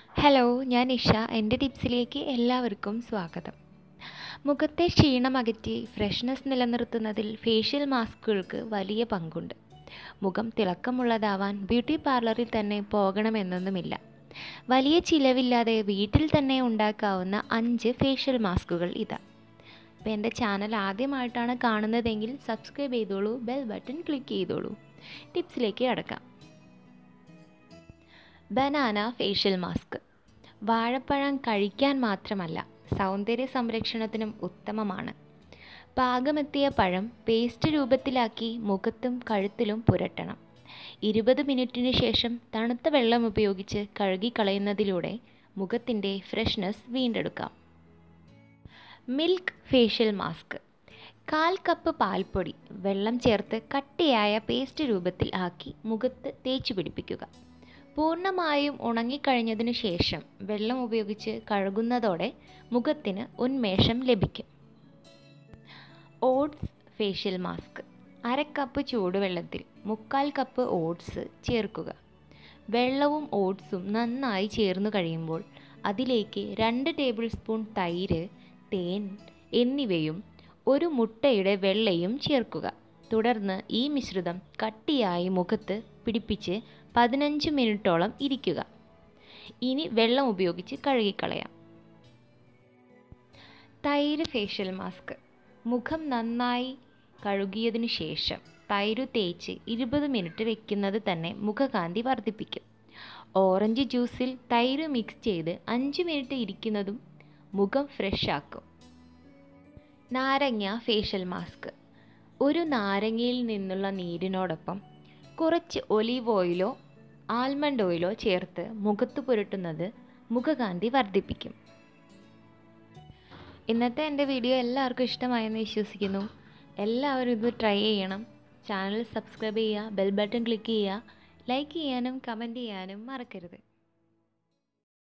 hello ഞാൻ ഇഷ എൻ്റെ ടിപ്സിലേക്ക് എല്ലാവർക്കും സ്വാഗതം മുഖത്തെ ക്ഷീണം അകറ്റി ഫ്രഷ്നെസ് നിലനിർത്തുന്നതിൽ ഫേഷ്യൽ മാസ്കുകൾക്ക് വലിയ പങ്കുണ്ട് മുഖം തിളക്കമുള്ളതാവാൻ ബ്യൂട്ടി പാർലറിൽ തന്നെ പോകണമെന്നൊന്നുമില്ല വലിയ ചിലവില്ലാതെ വീട്ടിൽ തന്നെ ഉണ്ടാക്കാവുന്ന അഞ്ച് ഫേഷ്യൽ മാസ്കുകൾ ഇതാ അപ്പോൾ എൻ്റെ ചാനൽ ആദ്യമായിട്ടാണ് കാണുന്നതെങ്കിൽ സബ്സ്ക്രൈബ് ചെയ്തോളൂ ബെൽ ബട്ടൺ ക്ലിക്ക് ചെയ്തോളൂ ടിപ്സിലേക്ക് കടക്കാം ബനാന ഫേഷ്യൽ മാസ്ക് വാഴപ്പഴം കഴിക്കാൻ മാത്രമല്ല സൗന്ദര്യ സംരക്ഷണത്തിനും ഉത്തമമാണ് പാകമെത്തിയ പഴം പേസ്റ്റ് രൂപത്തിലാക്കി മുഖത്തും കഴുത്തിലും പുരട്ടണം ഇരുപത് മിനിറ്റിന് ശേഷം തണുത്ത വെള്ളം ഉപയോഗിച്ച് കഴുകിക്കളയുന്നതിലൂടെ മുഖത്തിൻ്റെ ഫ്രഷ്നെസ് വീണ്ടെടുക്കാം മിൽക്ക് ഫേഷ്യൽ മാസ്ക് കാൽ കപ്പ് പാൽപ്പൊടി വെള്ളം ചേർത്ത് കട്ടിയായ പേസ്റ്റ് രൂപത്തിൽ ആക്കി മുഖത്ത് തേച്ചു പിടിപ്പിക്കുക പൂർണ്ണമായും ഉണങ്ങിക്കഴിഞ്ഞതിനു ശേഷം വെള്ളം ഉപയോഗിച്ച് കഴുകുന്നതോടെ മുഖത്തിന് ഉന്മേഷം ലഭിക്കും ഓട്സ് ഫേഷ്യൽ മാസ്ക് അര കപ്പ് ചൂടുവെള്ളത്തിൽ മുക്കാൽ കപ്പ് ഓട്സ് ചേർക്കുക വെള്ളവും ഓട്സും നന്നായി ചേർന്നു കഴിയുമ്പോൾ അതിലേക്ക് രണ്ട് ടേബിൾ സ്പൂൺ തൈര് തേൻ എന്നിവയും ഒരു മുട്ടയുടെ വെള്ളയും ചേർക്കുക തുടർന്ന് ഈ മിശ്രിതം കട്ടിയായി മുഖത്ത് പിടിപ്പിച്ച് പതിനഞ്ച് മിനിറ്റോളം ഇരിക്കുക ഇനി വെള്ളം ഉപയോഗിച്ച് കഴുകിക്കളയാം തൈര് ഫേഷ്യൽ മാസ്ക് മുഖം നന്നായി കഴുകിയതിനു ശേഷം തൈര് തേച്ച് ഇരുപത് മിനിറ്റ് വെക്കുന്നത് തന്നെ മുഖകാന്തി വർദ്ധിപ്പിക്കും ഓറഞ്ച് ജ്യൂസിൽ തൈര് മിക്സ് ചെയ്ത് അഞ്ച് മിനിറ്റ് ഇരിക്കുന്നതും മുഖം ഫ്രഷ് ആക്കും നാരങ്ങ ഫേഷ്യൽ മാസ്ക് ഒരു നാരങ്ങയിൽ നിന്നുള്ള നീരിനോടൊപ്പം കുറച്ച് ഒലീവ് ഓയിലോ ആൽമണ്ട് ഓയിലോ ചേർത്ത് മുഖത്ത് പുരട്ടുന്നത് മുഖകാന്തി വർദ്ധിപ്പിക്കും ഇന്നത്തെ എൻ്റെ വീഡിയോ എല്ലാവർക്കും ഇഷ്ടമായെന്ന് വിശ്വസിക്കുന്നു എല്ലാവരും ഇത് ട്രൈ ചെയ്യണം ചാനൽ സബ്സ്ക്രൈബ് ചെയ്യുക ബെൽ ബട്ടൺ ക്ലിക്ക് ചെയ്യുക ലൈക്ക് ചെയ്യാനും കമൻറ്റ് ചെയ്യാനും മറക്കരുത്